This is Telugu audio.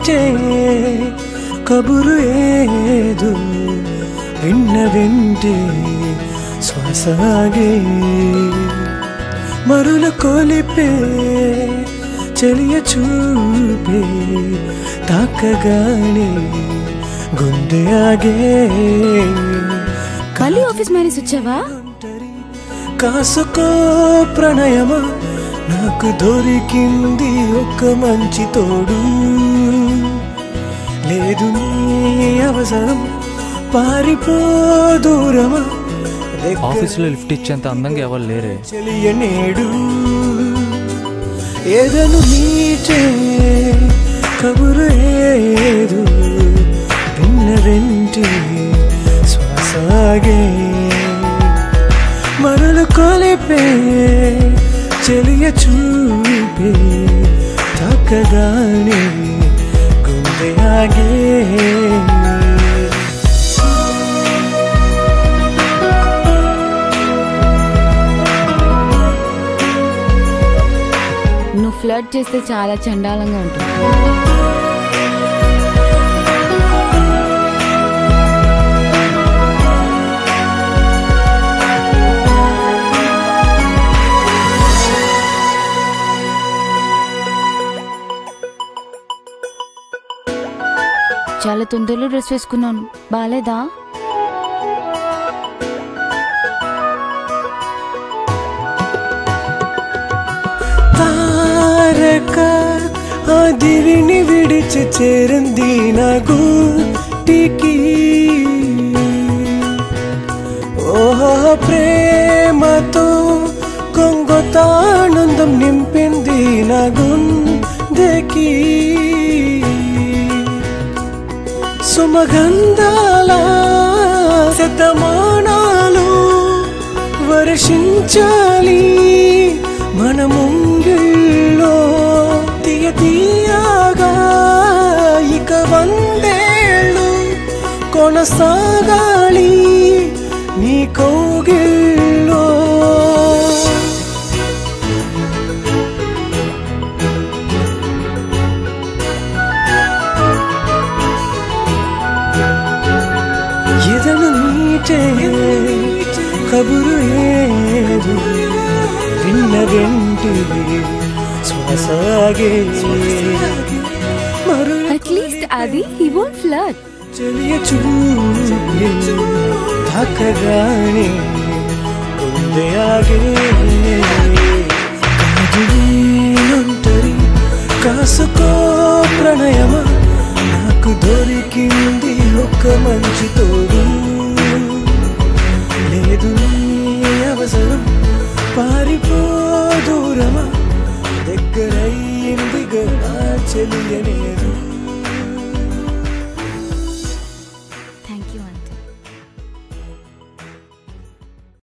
నీటే కబురు ఏదు విన్న వెంటే శ్వాసాగే మరుల కొలిపే చెలియ చూపే తాకగానే గుండె ఆగే మళ్ళీ ఆఫీస్ మేనేజ్ వచ్చావా కాసుకో ప్రణయమా నాకు దొరికింది ఒక మంచి తోడు లేదు నీ అవసరం పారిపో దూరమా దగ్గర ఆఫీస్లో లిఫ్ట్ ఇచ్చేంత అందంగా ఎవరు లేరే చెలియ నేడు ఏదను నీచే కబురు ఏదు విన్న వెంటి శ్వాసాగే మరలు కొలిపే చెలియ చూపే తాకగానే గుండె ఆగే నువ్వు ఫ్లడ్ చేస్తే చాలా చండాలంగా ఉంటుంది చాలా తొందరలో డ్రెస్ వేసుకున్నాను బాలేదా తారక ఆ దివిని విడిచి చేరింది నా గూటికి ఓహో ప్రేమతో కొంగొతానందం నింపింది నా గుండెకి సుమగంధాల శతమానాలు వర్షించాలి మన ముంగిళ్ళో తీయ తీయగా ఇక వందేళ్ళు కొనసాగాలి నీ కౌగిళ్ళో ఎదను నీటే కబురు ఏదు విన్న వెంటి శ్వాసాగే మరుల అట్లీస్ట్ అది హీ వోంట్ ఫ్లడ్ చెలియ చూపే తాకగానే గుండె ఆగే కాజులేనంటరి కాసుకో ప్రణయమా నాకు దొరికింది ఒక మంచి తోడు లేదు నీ అవసరం పారిపో దూరమా దగ్గరయ్యింది చెలియనేదు